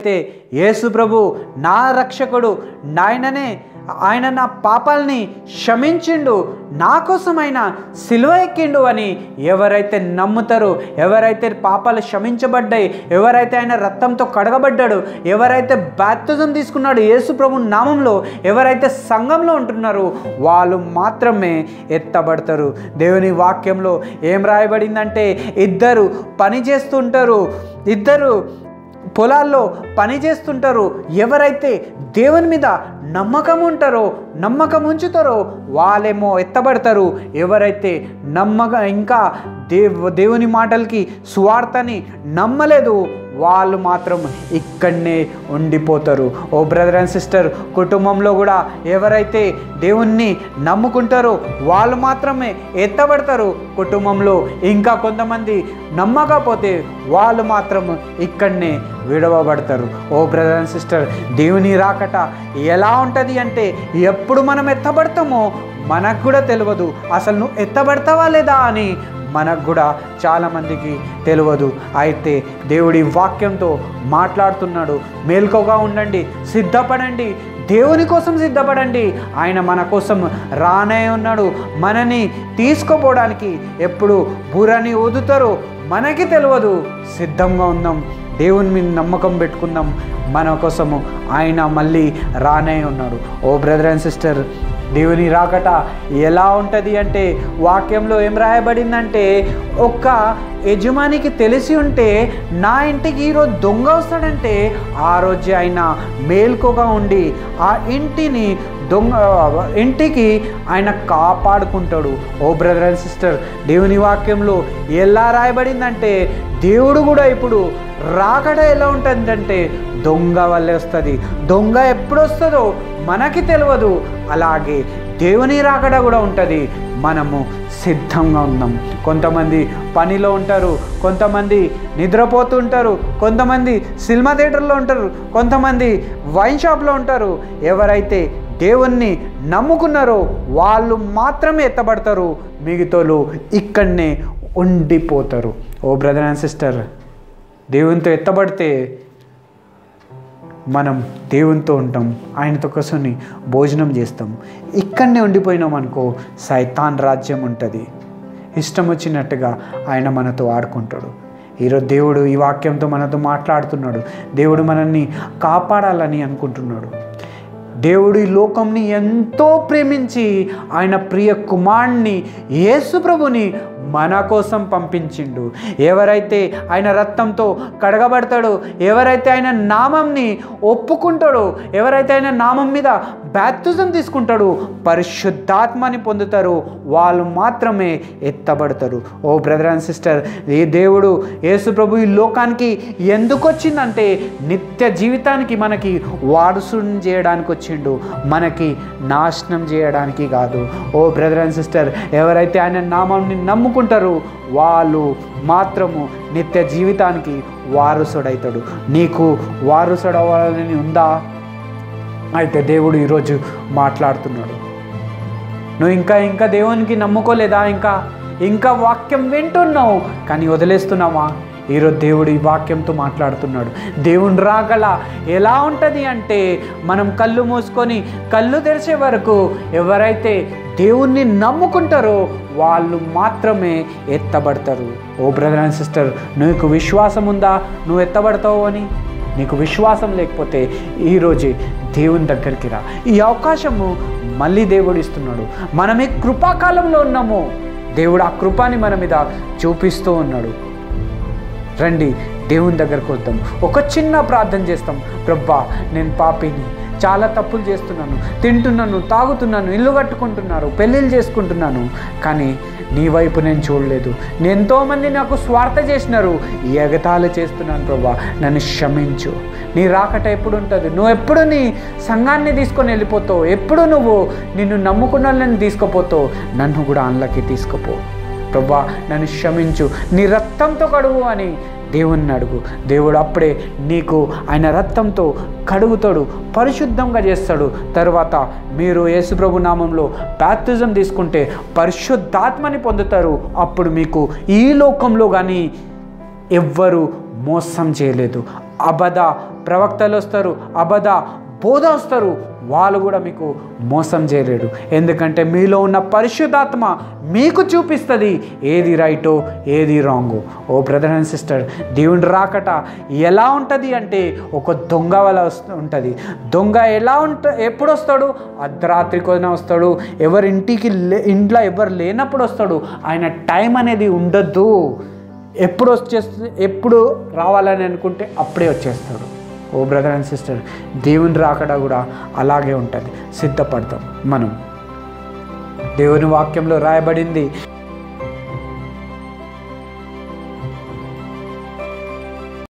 ఎవరైతే యేసు ప్రభు నా రక్షకుడు నాయననే ఆయన నా పాపాలని క్షమించిండు నా కోసం ఆయన సిలువ ఎక్కిండు అని ఎవరైతే నమ్ముతారో ఎవరైతే పాపాలు క్షమించబడ్డాయి ఎవరైతే ఆయన రక్తంతో కడగబడ్డాడు ఎవరైతే బాప్తిజం తీసుకున్నాడు యేసు ప్రభు నామంలో ఎవరైతే సంఘంలో ఉంటున్నారో వాళ్ళు మాత్రమే ఎత్తబడతారు దేవుని వాక్యంలో ఏం రాయబడిందంటే ఇద్దరు పని చేస్తుంటారు ఇద్దరు పొలాల్లో పని చేస్తుంటారో ఎవరైతే దేవుని మీద నమ్మకం ఉంటారో నమ్మకం ఉంచుతారో వాళ్ళేమో ఎత్తబడతారు ఎవరైతే నమ్మక ఇంకా దేవ్ దేవుని మాటలకి స్వార్థని నమ్మలేదు వాళ్ళు మాత్రం ఇక్కడనే ఉండిపోతారు ఓ బ్రదర్ అండ్ సిస్టర్ కుటుంబంలో కూడా ఎవరైతే దేవుణ్ణి నమ్ముకుంటారో వాళ్ళు మాత్రమే ఎత్తబడతారు కుటుంబంలో ఇంకా కొంతమంది నమ్మకపోతే వాళ్ళు మాత్రం ఇక్కడనే విడవబడతారు ఓ బ్రదర్ అండ్ సిస్టర్ దేవుని రాకట ఎలా ఉంటుంది అంటే ఎప్పుడు మనం ఎత్తబడతామో మనకు కూడా తెలియదు అసలు నువ్వు ఎత్తబడతావా లేదా అని మనకు కూడా చాలామందికి తెలియదు అయితే దేవుడి వాక్యంతో మాట్లాడుతున్నాడు మేల్కోగా ఉండండి సిద్ధపడండి దేవుని కోసం సిద్ధపడండి ఆయన మన కోసం రానే ఉన్నాడు మనని తీసుకుపోవడానికి ఎప్పుడు బురని ఊదుతారో మనకి తెలియదు సిద్ధంగా ఉందాం దేవుని మీద నమ్మకం పెట్టుకుందాం మన కోసము ఆయన మళ్ళీ రానే ఉన్నాడు ఓ బ్రదర్ అండ్ సిస్టర్ దేవుని రాకట ఎలా ఉంటుంది అంటే వాక్యంలో ఏం రాయబడిందంటే ఒక్క యజమానికి తెలిసి ఉంటే నా ఇంటికి ఈరోజు దొంగ వస్తాడంటే ఆ రోజు ఆయన మేల్కోగా ఉండి ఆ ఇంటిని దొంగ ఇంటికి ఆయన కాపాడుకుంటాడు ఓ బ్రదర్ అండ్ సిస్టర్ దేవుని వాక్యంలో ఎలా రాయబడిందంటే దేవుడు కూడా ఇప్పుడు రాకడ ఎలా ఉంటుందంటే దొంగ వల్లే వస్తుంది దొంగ ఎప్పుడు వస్తుందో మనకి తెలియదు అలాగే దేవుని రాకడ కూడా ఉంటుంది మనము సిద్ధంగా ఉన్నాం కొంతమంది పనిలో ఉంటారు కొంతమంది నిద్రపోతుంటారు కొంతమంది సినిమా థియేటర్లో ఉంటారు కొంతమంది వైన్ షాప్లో ఉంటారు ఎవరైతే దేవుణ్ణి నమ్ముకున్నారో వాళ్ళు మాత్రమే ఎత్తబడతారు మిగతాలు ఇక్కడనే ఉండిపోతారు ఓ బ్రదర్ అండ్ సిస్టర్ దేవునితో ఎత్తబడితే మనం దేవునితో ఉంటాం ఆయనతో కూర్చొని భోజనం చేస్తాం ఇక్కడనే ఉండిపోయినాం అనుకో సైతాన్ రాజ్యం ఉంటుంది ఇష్టం వచ్చినట్టుగా ఆయన మనతో ఆడుకుంటాడు ఈరోజు దేవుడు ఈ వాక్యంతో మనతో మాట్లాడుతున్నాడు దేవుడు మనల్ని కాపాడాలని అనుకుంటున్నాడు దేవుడు ఈ లోకంని ఎంతో ప్రేమించి ఆయన ప్రియ కుమారుణ్ణి యేసు ప్రభుని మన కోసం పంపించిండు ఎవరైతే ఆయన రక్తంతో కడగబడతాడో ఎవరైతే ఆయన నామంని ఒప్పుకుంటాడో ఎవరైతే ఆయన నామం మీద బ్యాప్తిజం తీసుకుంటాడో పరిశుద్ధాత్మని పొందుతారో వాళ్ళు మాత్రమే ఎత్తబడతారు ఓ బ్రదర్ అండ్ సిస్టర్ ఈ దేవుడు యేసు ప్రభు ఈ లోకానికి ఎందుకు వచ్చిందంటే నిత్య జీవితానికి మనకి వారసుని చేయడానికి వచ్చిండు మనకి నాశనం చేయడానికి కాదు ఓ బ్రదర్ అండ్ సిస్టర్ ఎవరైతే ఆయన నామంని నమ్ముకుంటారో వాళ్ళు మాత్రము నిత్య జీవితానికి వారసుడవుతాడు నీకు వారసుడవ్వాలని ఉందా అయితే దేవుడు ఈరోజు మాట్లాడుతున్నాడు నువ్వు ఇంకా ఇంకా దేవునికి నమ్ముకోలేదా ఇంకా ఇంకా వాక్యం వింటున్నావు కానీ వదిలేస్తున్నావా ఈరోజు దేవుడు ఈ వాక్యంతో మాట్లాడుతున్నాడు దేవుని రాగల ఎలా ఉంటుంది అంటే మనం కళ్ళు మూసుకొని కళ్ళు తెరిచే వరకు ఎవరైతే దేవుణ్ణి నమ్ముకుంటారో వాళ్ళు మాత్రమే ఎత్తబడతారు ఓ బ్రదర్ అండ్ సిస్టర్ నీకు విశ్వాసం ఉందా నువ్వు ఎత్తబడతావు అని నీకు విశ్వాసం లేకపోతే ఈరోజే దేవుని దగ్గరికి రా ఈ అవకాశము మళ్ళీ దేవుడు ఇస్తున్నాడు మనం ఈ కృపాకాలంలో ఉన్నాము దేవుడు ఆ కృపాని మన మీద చూపిస్తూ ఉన్నాడు రండి దేవుని దగ్గరకు వద్దాం ఒక చిన్న ప్రార్థన చేస్తాం ప్రభా నేను పాపిని చాలా తప్పులు చేస్తున్నాను తింటున్నాను తాగుతున్నాను ఇల్లు కట్టుకుంటున్నారు పెళ్ళిళ్ళు చేసుకుంటున్నాను కానీ నీ వైపు నేను చూడలేదు నేను ఎంతోమంది నాకు స్వార్థ చేసినారు ఈ ఎగతాళి చేస్తున్నాను ప్రభా నన్ను క్షమించు నీ రాకట ఎప్పుడు ఉంటుంది నువ్వు ఎప్పుడు నీ సంఘాన్ని తీసుకొని వెళ్ళిపోతావు ఎప్పుడు నువ్వు నిన్ను నమ్ముకున్న వాళ్ళని తీసుకుపోతావు నన్ను కూడా అందులోకి తీసుకుపో ప్రభా నన్ను క్షమించు నీ రక్తంతో కడుగు అని దేవుణ్ణి అడుగు దేవుడు అప్పుడే నీకు ఆయన రక్తంతో కడుగుతాడు పరిశుద్ధంగా చేస్తాడు తర్వాత మీరు యేసుప్రభు నామంలో బ్యాప్తిజం తీసుకుంటే పరిశుద్ధాత్మని పొందుతారు అప్పుడు మీకు ఈ లోకంలో కానీ ఎవ్వరు మోసం చేయలేదు అబద్ధ ప్రవక్తలు వస్తారు అబద్ధ బోధ వస్తారు వాళ్ళు కూడా మీకు మోసం చేయలేడు ఎందుకంటే మీలో ఉన్న పరిశుద్ధాత్మ మీకు చూపిస్తుంది ఏది రైటో ఏది రాంగో ఓ బ్రదర్ అండ్ సిస్టర్ దేవుని రాకట ఎలా ఉంటుంది అంటే ఒక దొంగ వల్ల వస్తు ఉంటుంది దొంగ ఎలా ఉంట ఎప్పుడు వస్తాడు అర్ధరాత్రి కొన వస్తాడు ఎవరి ఇంటికి లే ఇంట్లో ఎవరు లేనప్పుడు వస్తాడు ఆయన టైం అనేది ఉండద్దు ఎప్పుడు వచ్చేస్తుంది ఎప్పుడు రావాలని అనుకుంటే అప్పుడే వచ్చేస్తాడు ఓ బ్రదర్ అండ్ సిస్టర్ దేవుని రాకడ కూడా అలాగే ఉంటుంది సిద్ధపడతాం మనం దేవుని వాక్యంలో రాయబడింది